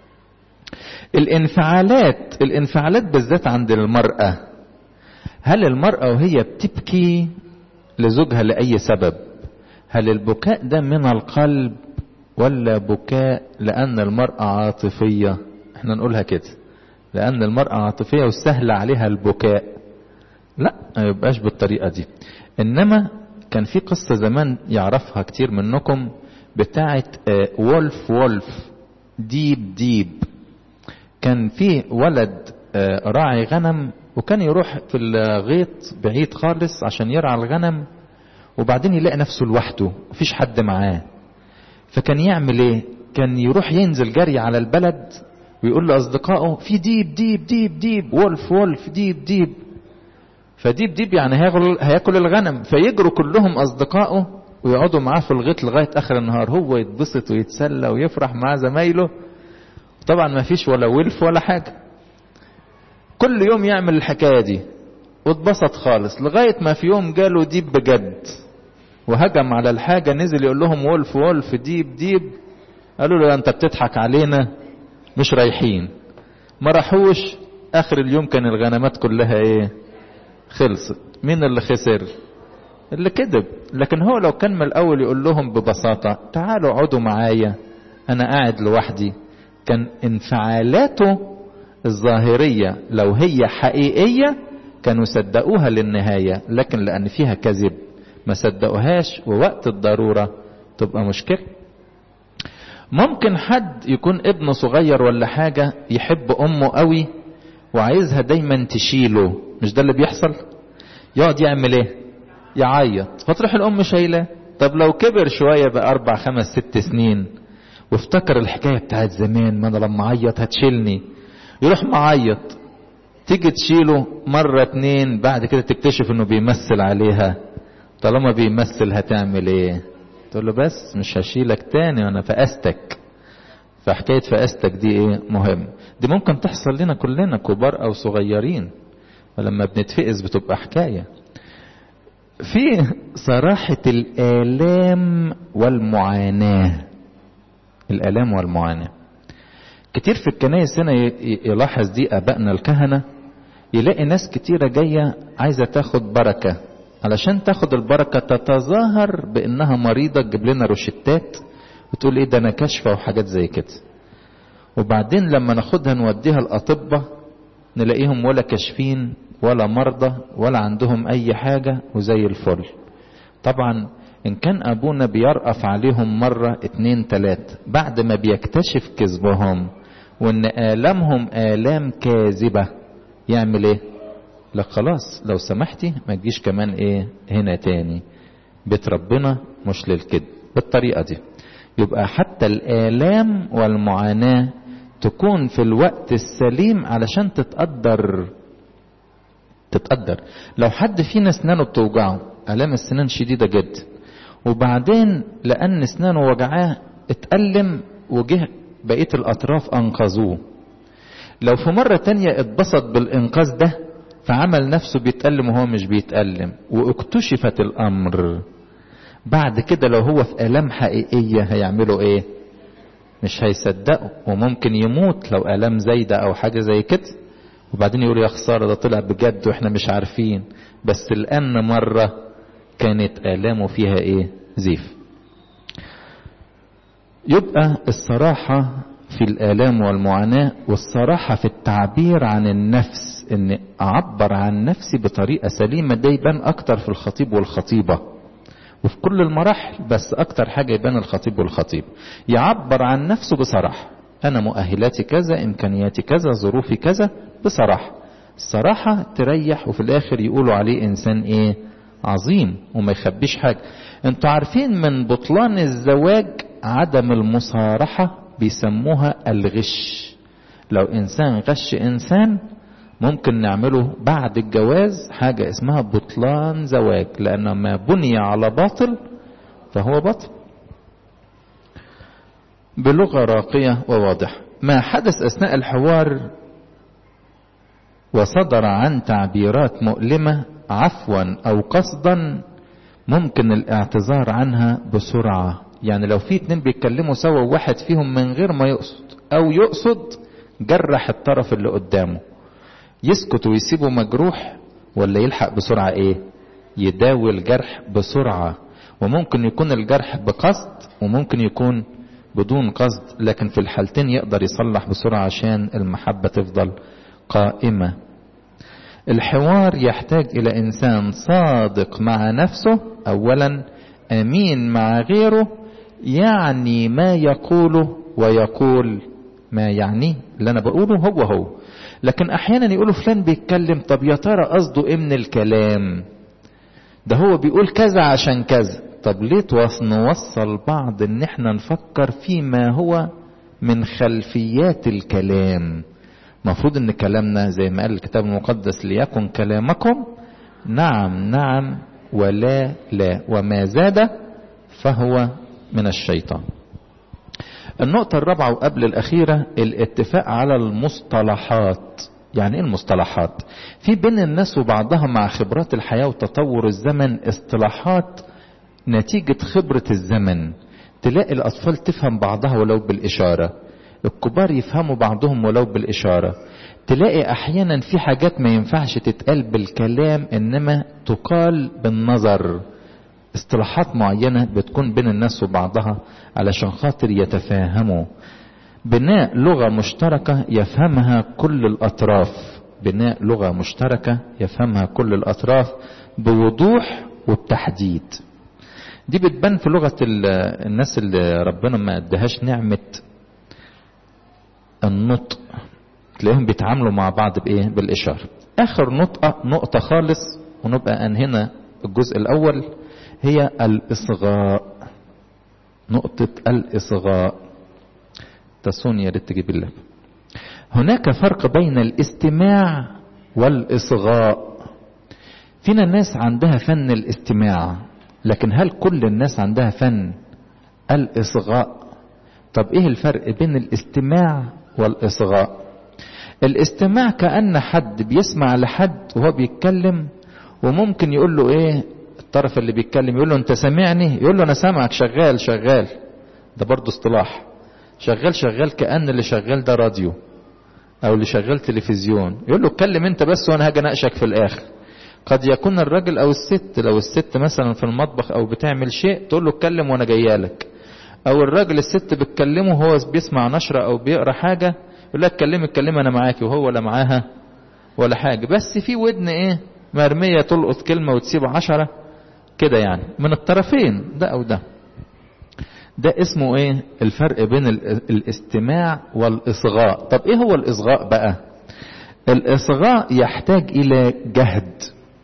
الانفعالات الانفعالات بالذات عند المرأة هل المرأة وهي بتبكي لزوجها لأي سبب هل البكاء ده من القلب ولا بكاء لأن المرأة عاطفية احنا نقولها كده لأن المرأة عاطفية وسهل عليها البكاء لا ما يبقاش بالطريقة دي إنما كان في قصة زمان يعرفها كتير منكم بتاعة وولف وولف ديب ديب كان في ولد راعي غنم وكان يروح في الغيط بعيد خالص عشان يرعى الغنم وبعدين يلاقي نفسه لوحده مفيش حد معاه فكان يعمل ايه كان يروح ينزل جري على البلد ويقول لأصدقائه في ديب ديب ديب ديب وولف وولف ديب ديب فديب ديب يعني هياكل, هياكل الغنم فيجروا كلهم اصدقائه ويقعدوا معاه في الغيط لغايه اخر النهار هو يتبسط ويتسلى ويفرح مع زمايله طبعا ما فيش ولا ولف ولا حاجه كل يوم يعمل الحكايه دي واتبسط خالص لغايه ما في يوم جاله ديب بجد وهجم على الحاجه نزل يقول لهم ولف ولف ديب ديب قالوا له انت بتضحك علينا مش رايحين ما راحوش اخر اليوم كان الغنمات كلها ايه خلصت مين اللي خسر اللي كذب لكن هو لو كان من الاول يقول لهم ببساطه تعالوا اقعدوا معايا انا قاعد لوحدي كان انفعالاته الظاهريه لو هي حقيقيه كانوا صدقوها للنهايه لكن لان فيها كذب ما صدقوهاش ووقت الضروره تبقى مشكله ممكن حد يكون ابنه صغير ولا حاجه يحب امه قوي وعايزها دايما تشيله مش ده اللي بيحصل يقعد يعمل ايه يعيط فتروح الام شايله طب لو كبر شويه بقى اربع خمس ست سنين وافتكر الحكايه بتاعت زمان ما انا لما اعيط هتشيلني يروح معيط تيجي تشيله مرة اتنين بعد كده تكتشف انه بيمثل عليها طالما بيمثل هتعمل ايه تقول له بس مش هشيلك تاني وانا فقستك فحكاية فقستك دي ايه مهم دي ممكن تحصل لنا كلنا كبار او صغيرين ولما بنتفقس بتبقى حكاية في صراحة الآلام والمعاناة الآلام والمعاناة كتير في الكنائس هنا يلاحظ دي ابائنا الكهنه يلاقي ناس كتيره جايه عايزه تاخد بركه علشان تاخد البركه تتظاهر بانها مريضه تجيب لنا روشتات وتقول ايه ده انا كاشفه وحاجات زي كده وبعدين لما ناخدها نوديها الاطباء نلاقيهم ولا كاشفين ولا مرضى ولا عندهم اي حاجه وزي الفل طبعا ان كان ابونا بيرأف عليهم مرة اتنين تلات بعد ما بيكتشف كذبهم وان آلامهم آلام كاذبة يعمل ايه لا خلاص لو سمحتي ما تجيش كمان ايه هنا تاني بيت ربنا مش للكذب بالطريقة دي يبقى حتى الآلام والمعاناة تكون في الوقت السليم علشان تتقدر تتقدر لو حد فينا اسنانه بتوجعه آلام السنان شديدة جدا وبعدين لأن اسنانه وجعاه اتألم وجه بقية الأطراف أنقذوه لو في مرة تانية اتبسط بالإنقاذ ده فعمل نفسه بيتألم وهو مش بيتألم واكتشفت الأمر بعد كده لو هو في آلام حقيقية هيعملوا إيه؟ مش هيصدقوا وممكن يموت لو آلام زايدة أو حاجة زي كده وبعدين يقول يا خسارة ده طلع بجد وإحنا مش عارفين بس الآن مرة كانت آلامه فيها إيه؟ زيف يبقى الصراحة في الآلام والمعاناة والصراحة في التعبير عن النفس إن أعبر عن نفسي بطريقة سليمة ده يبان أكتر في الخطيب والخطيبة وفي كل المراحل بس أكتر حاجة يبان الخطيب والخطيب يعبر عن نفسه بصراحة أنا مؤهلاتي كذا إمكانياتي كذا ظروفي كذا بصراحة الصراحة تريح وفي الآخر يقولوا عليه إنسان إيه عظيم وما يخبيش حاجة انتوا عارفين من بطلان الزواج عدم المصارحة بيسموها الغش لو انسان غش انسان ممكن نعمله بعد الجواز حاجة اسمها بطلان زواج لان ما بني على باطل فهو باطل بلغة راقية وواضحة ما حدث اثناء الحوار وصدر عن تعبيرات مؤلمة عفوا او قصدا ممكن الاعتذار عنها بسرعة يعني لو في اتنين بيتكلموا سوا وواحد فيهم من غير ما يقصد او يقصد جرح الطرف اللي قدامه يسكت ويسيبه مجروح ولا يلحق بسرعة ايه يداوي الجرح بسرعة وممكن يكون الجرح بقصد وممكن يكون بدون قصد لكن في الحالتين يقدر يصلح بسرعة عشان المحبة تفضل قائمة الحوار يحتاج الى انسان صادق مع نفسه اولا امين مع غيره يعني ما يقوله ويقول ما يعنيه اللي انا بقوله هو هو لكن احيانا يقولوا فلان بيتكلم طب يا ترى قصده ايه من الكلام ده هو بيقول كذا عشان كذا طب ليه نوصل بعض ان احنا نفكر فيما هو من خلفيات الكلام مفروض ان كلامنا زي ما قال الكتاب المقدس ليكن كلامكم نعم نعم ولا لا وما زاد فهو من الشيطان النقطة الرابعة وقبل الأخيرة الاتفاق على المصطلحات يعني ايه المصطلحات في بين الناس وبعضها مع خبرات الحياة وتطور الزمن اصطلاحات نتيجة خبرة الزمن تلاقي الأطفال تفهم بعضها ولو بالإشارة الكبار يفهموا بعضهم ولو بالإشارة تلاقي أحيانا في حاجات ما ينفعش تتقال بالكلام إنما تقال بالنظر اصطلاحات معينة بتكون بين الناس وبعضها علشان خاطر يتفاهموا بناء لغة مشتركة يفهمها كل الأطراف بناء لغة مشتركة يفهمها كل الأطراف بوضوح وبتحديد دي بتبان في لغة الناس اللي ربنا ما ادهاش نعمة النطق تلاقيهم بيتعاملوا مع بعض بايه بالاشاره اخر نقطه نقطه خالص ونبقى انهينا الجزء الاول هي الاصغاء نقطه الاصغاء تسون يا ريت تجيب اللاب هناك فرق بين الاستماع والاصغاء فينا الناس عندها فن الاستماع لكن هل كل الناس عندها فن الاصغاء طب ايه الفرق بين الاستماع والاصغاء الاستماع كأن حد بيسمع لحد وهو بيتكلم وممكن يقول له ايه الطرف اللي بيتكلم يقول له انت سامعني يقول له انا سامعك شغال شغال ده برضه اصطلاح شغال شغال كأن اللي شغال ده راديو او اللي شغال تلفزيون يقول له اتكلم انت بس وانا هاجي اناقشك في الاخر قد يكون الراجل او الست لو الست مثلا في المطبخ او بتعمل شيء تقول له اتكلم وانا جايالك او الراجل الست بتكلمه وهو بيسمع نشرة او بيقرا حاجة يقول لك كلمي اتكلمي انا معاكي وهو ولا معاها ولا حاجة بس في ودن ايه مرمية تلقط كلمة وتسيب عشرة كده يعني من الطرفين ده او ده ده اسمه ايه الفرق بين الاستماع والاصغاء طب ايه هو الاصغاء بقى الاصغاء يحتاج الى جهد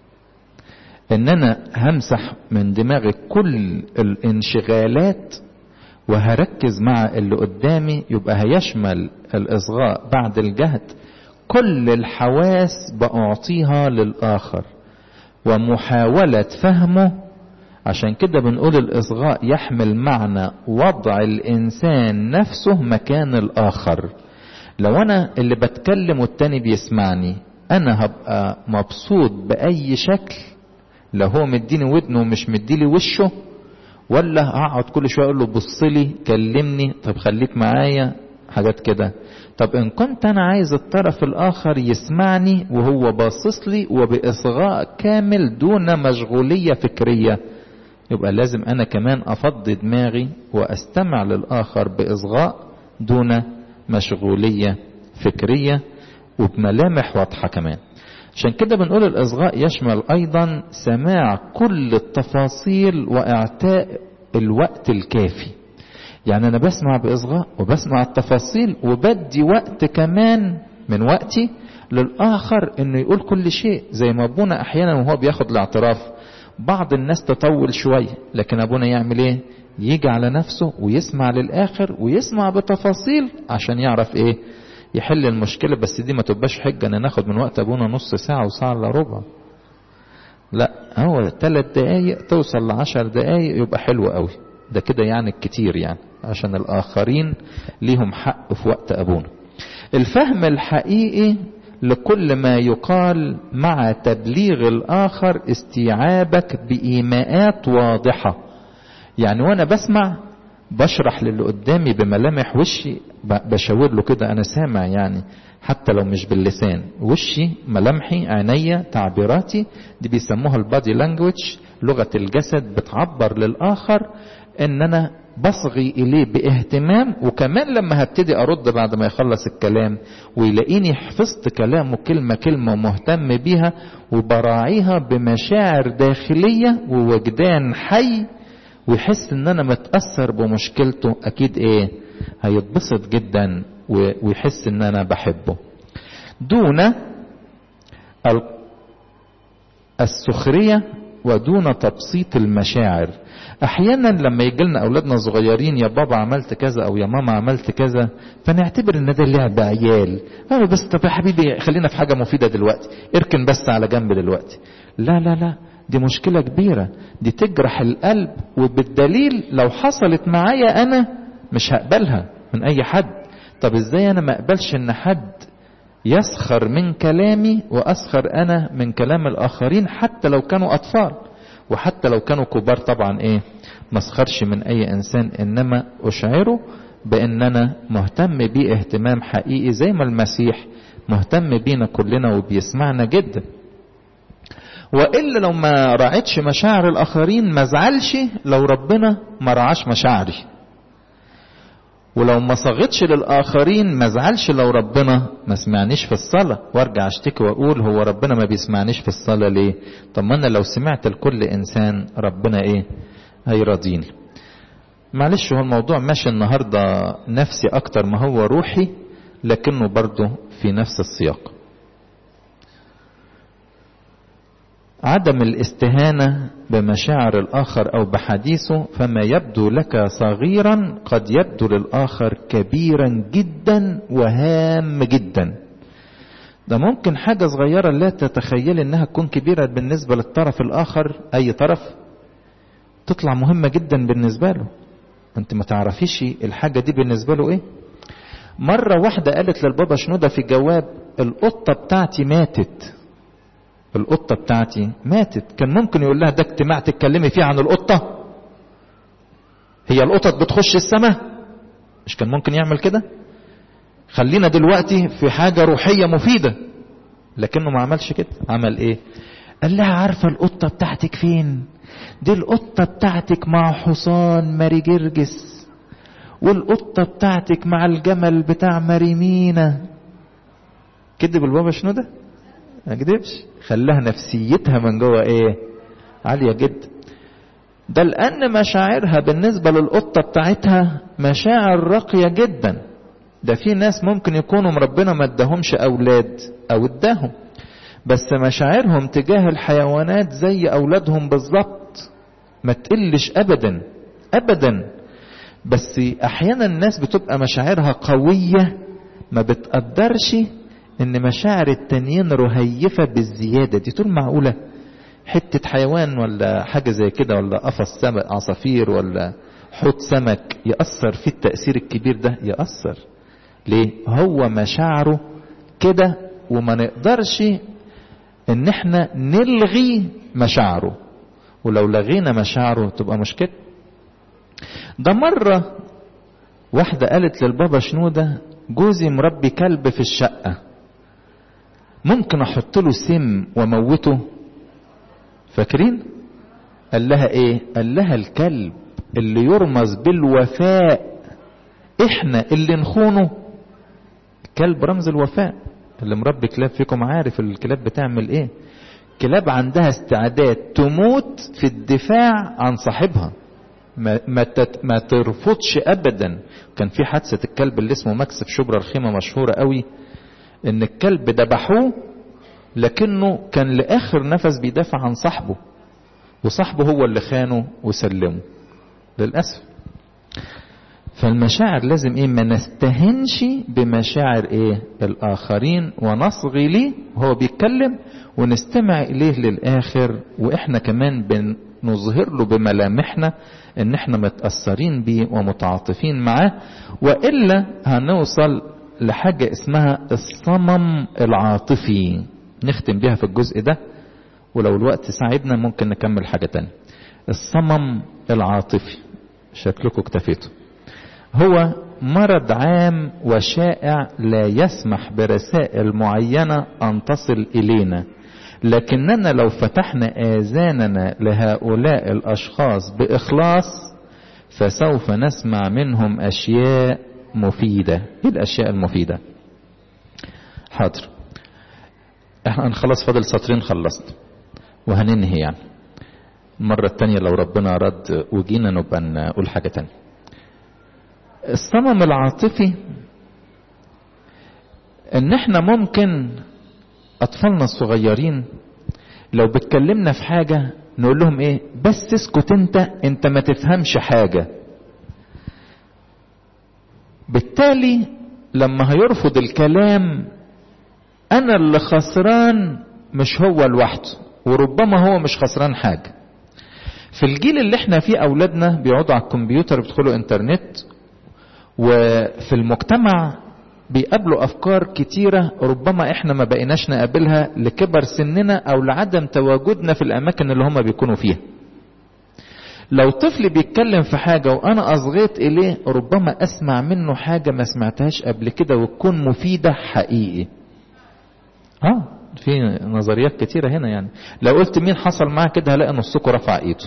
ان انا همسح من دماغي كل الانشغالات وهركز مع اللي قدامي يبقى هيشمل الاصغاء بعد الجهد كل الحواس باعطيها للاخر ومحاوله فهمه عشان كده بنقول الاصغاء يحمل معنى وضع الانسان نفسه مكان الاخر لو انا اللي بتكلم والتاني بيسمعني انا هبقى مبسوط باي شكل لو هو مديني ودنه ومش مديلي وشه ولا هقعد كل شويه اقول له بص لي كلمني طب خليك معايا حاجات كده طب ان كنت انا عايز الطرف الاخر يسمعني وهو باصص لي وباصغاء كامل دون مشغوليه فكريه يبقى لازم انا كمان افضي دماغي واستمع للاخر باصغاء دون مشغوليه فكريه وبملامح واضحه كمان عشان كده بنقول الإصغاء يشمل أيضا سماع كل التفاصيل وإعطاء الوقت الكافي يعني أنا بسمع بإصغاء وبسمع التفاصيل وبدي وقت كمان من وقتي للآخر إنه يقول كل شيء زي ما أبونا أحيانا وهو بياخد الاعتراف بعض الناس تطول شوية لكن أبونا يعمل إيه يجي على نفسه ويسمع للآخر ويسمع بتفاصيل عشان يعرف إيه يحل المشكلة بس دي ما تبقاش حجة ان ناخد من وقت ابونا نص ساعة وساعة الا ربع لا هو ثلاث دقايق توصل لعشر دقايق يبقى حلو قوي ده كده يعني الكتير يعني عشان الاخرين ليهم حق في وقت ابونا الفهم الحقيقي لكل ما يقال مع تبليغ الاخر استيعابك بايماءات واضحة يعني وانا بسمع بشرح للي قدامي بملامح وشي بشاور له كده انا سامع يعني حتى لو مش باللسان وشي ملامحي عينيا تعبيراتي دي بيسموها البادي لانجوج لغة الجسد بتعبر للآخر ان انا بصغي اليه باهتمام وكمان لما هبتدي ارد بعد ما يخلص الكلام ويلاقيني حفظت كلامه كلمة كلمة ومهتم بيها وبراعيها بمشاعر داخلية ووجدان حي ويحس ان انا متأثر بمشكلته اكيد ايه هيتبسط جدا ويحس ان انا بحبه دون السخرية ودون تبسيط المشاعر احيانا لما يجي لنا اولادنا صغيرين يا بابا عملت كذا او يا ماما عملت كذا فنعتبر ان ده لعب عيال اه بس طب يا حبيبي خلينا في حاجه مفيده دلوقتي اركن بس على جنب دلوقتي لا لا لا دي مشكله كبيره دي تجرح القلب وبالدليل لو حصلت معايا انا مش هقبلها من اي حد طب ازاي انا ما اقبلش ان حد يسخر من كلامي واسخر انا من كلام الاخرين حتى لو كانوا اطفال وحتى لو كانوا كبار طبعا ايه ما اسخرش من اي انسان انما اشعره بان انا مهتم بيه اهتمام حقيقي زي ما المسيح مهتم بينا كلنا وبيسمعنا جدا والا لو ما راعتش مشاعر الاخرين ما ازعلش لو ربنا ما رعاش مشاعري ولو ما صغتش للاخرين ما ازعلش لو ربنا ما سمعنيش في الصلاه وارجع اشتكي واقول هو ربنا ما بيسمعنيش في الصلاه ليه طب ما انا لو سمعت لكل انسان ربنا ايه هيرضيني معلش هو الموضوع ماشي النهارده نفسي اكتر ما هو روحي لكنه برضه في نفس السياق عدم الاستهانة بمشاعر الآخر أو بحديثه فما يبدو لك صغيرا قد يبدو للآخر كبيرا جدا وهام جدا ده ممكن حاجة صغيرة لا تتخيل انها تكون كبيرة بالنسبة للطرف الآخر أي طرف تطلع مهمة جدا بالنسبة له انت ما تعرفيش الحاجة دي بالنسبة له ايه مرة واحدة قالت للبابا شنودة في جواب القطة بتاعتي ماتت القطة بتاعتي ماتت كان ممكن يقول لها ده اجتماع تتكلمي فيه عن القطة هي القطط بتخش السماء مش كان ممكن يعمل كده خلينا دلوقتي في حاجة روحية مفيدة لكنه ما عملش كده عمل ايه قال لها عارفة القطة بتاعتك فين دي القطة بتاعتك مع حصان ماري جرجس والقطة بتاعتك مع الجمل بتاع ماريمينا كدب البابا شنو ده ما كدبش خلاها نفسيتها من جوه ايه عالية جدا ده لان مشاعرها بالنسبة للقطة بتاعتها مشاعر راقية جدا ده في ناس ممكن يكونوا ربنا ما اداهمش اولاد او اداهم بس مشاعرهم تجاه الحيوانات زي اولادهم بالظبط ما تقلش ابدا ابدا بس احيانا الناس بتبقى مشاعرها قوية ما بتقدرش ان مشاعر التانيين رهيفة بالزيادة دي تقول معقولة حتة حيوان ولا حاجة زي كده ولا قفص سمك عصافير ولا حوت سمك يأثر في التأثير الكبير ده يأثر ليه هو مشاعره كده وما نقدرش ان احنا نلغي مشاعره ولو لغينا مشاعره تبقى مشكلة ده مرة واحدة قالت للبابا شنودة جوزي مربي كلب في الشقة ممكن احط له سم وموته فاكرين قال لها ايه قال لها الكلب اللي يرمز بالوفاء احنا اللي نخونه كلب رمز الوفاء اللي مربي كلاب فيكم عارف الكلاب بتعمل ايه كلاب عندها استعداد تموت في الدفاع عن صاحبها ما, ما, تت ما ترفضش ابدا كان في حادثة الكلب اللي اسمه مكس في شبرا الخيمة مشهورة قوي ان الكلب ذبحوه لكنه كان لاخر نفس بيدافع عن صاحبه وصاحبه هو اللي خانه وسلمه للاسف فالمشاعر لازم ايه ما نستهنش بمشاعر ايه الاخرين ونصغي ليه وهو بيتكلم ونستمع اليه للاخر واحنا كمان بنظهر له بملامحنا ان احنا متاثرين بيه ومتعاطفين معاه والا هنوصل لحاجة اسمها الصمم العاطفي نختم بيها في الجزء ده ولو الوقت ساعدنا ممكن نكمل حاجة تانية الصمم العاطفي شكلكم اكتفيتوا هو مرض عام وشائع لا يسمح برسائل معينة أن تصل إلينا لكننا لو فتحنا آذاننا لهؤلاء الأشخاص بإخلاص فسوف نسمع منهم أشياء مفيدة ايه الاشياء المفيدة حاضر احنا هنخلص فاضل سطرين خلصت وهننهي يعني المرة التانية لو ربنا رد وجينا نبقى نقول حاجة تانية الصمم العاطفي ان احنا ممكن اطفالنا الصغيرين لو بتكلمنا في حاجة نقول لهم ايه بس اسكت انت انت ما تفهمش حاجة بالتالي لما هيرفض الكلام انا اللي خسران مش هو لوحده وربما هو مش خسران حاجة في الجيل اللي احنا فيه اولادنا بيقعدوا على الكمبيوتر بيدخلوا انترنت وفي المجتمع بيقابلوا افكار كتيرة ربما احنا ما بقيناش نقابلها لكبر سننا او لعدم تواجدنا في الاماكن اللي هم بيكونوا فيها لو طفل بيتكلم في حاجة وانا اصغيت اليه ربما اسمع منه حاجة ما سمعتهاش قبل كده وتكون مفيدة حقيقي اه في نظريات كتيرة هنا يعني لو قلت مين حصل معاه كده هلاقي نصكم رفع ايده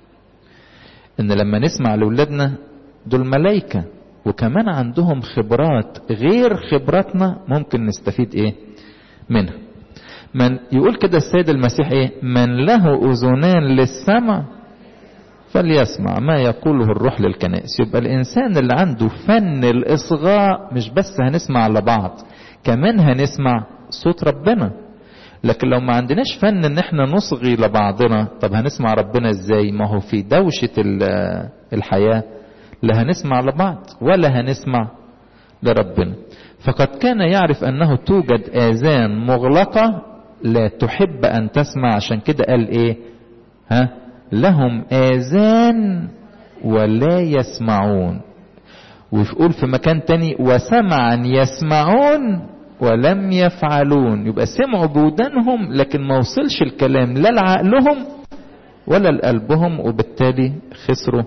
ان لما نسمع لاولادنا دول ملايكة وكمان عندهم خبرات غير خبراتنا ممكن نستفيد ايه منها من يقول كده السيد المسيح ايه من له اذنان للسمع فليسمع ما يقوله الروح للكنائس يبقى الانسان اللي عنده فن الاصغاء مش بس هنسمع لبعض كمان هنسمع صوت ربنا لكن لو ما عندناش فن ان احنا نصغي لبعضنا طب هنسمع ربنا ازاي ما هو في دوشة الحياة لا هنسمع لبعض ولا هنسمع لربنا فقد كان يعرف انه توجد اذان مغلقة لا تحب ان تسمع عشان كده قال ايه ها لهم اذان ولا يسمعون ويقول في مكان تاني وسمعا يسمعون ولم يفعلون يبقى سمعوا بودانهم لكن ما وصلش الكلام لا لعقلهم ولا لقلبهم وبالتالي خسروا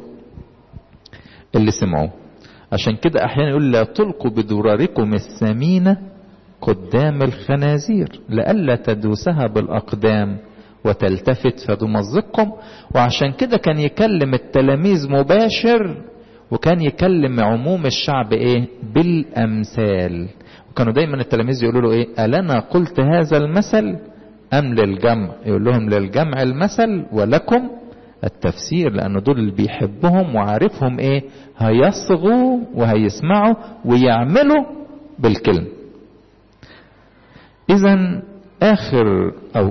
اللي سمعوه عشان كده احيانا يقول لا تلقوا بدراركم الثمينة قدام الخنازير لئلا تدوسها بالاقدام وتلتفت فتمزقكم وعشان كده كان يكلم التلاميذ مباشر وكان يكلم عموم الشعب ايه بالامثال وكانوا دايما التلاميذ يقولوا له ايه النا قلت هذا المثل ام للجمع يقول لهم للجمع المثل ولكم التفسير لان دول اللي بيحبهم وعارفهم ايه هيصغوا وهيسمعوا ويعملوا بالكلمة اذا اخر او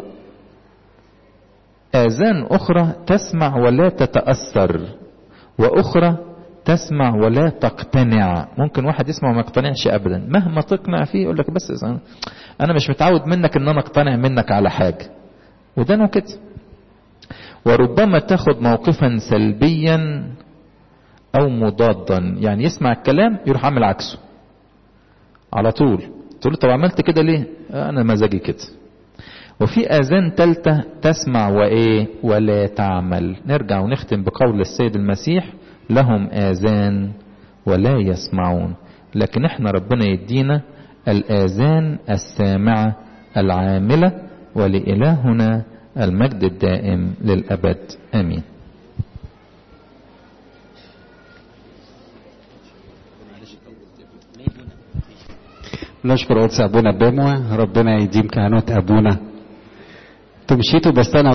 اذان اخرى تسمع ولا تتأثر واخرى تسمع ولا تقتنع ممكن واحد يسمع وما يقتنعش ابدا مهما تقنع فيه يقول لك بس انا مش متعود منك ان انا اقتنع منك على حاجة وده كده وربما تاخد موقفا سلبيا او مضادا يعني يسمع الكلام يروح عامل عكسه على طول تقول له طب عملت كده ليه انا مزاجي كده وفي اذان تالتة تسمع وايه ولا تعمل نرجع ونختم بقول السيد المسيح لهم آذان ولا يسمعون لكن احنا ربنا يدينا الآذان السامعة العاملة ولإلهنا المجد الدائم للأبد آمين نشكر قدس أبونا بموة ربنا يديم كهنوت أبونا تمشيتوا بس أنا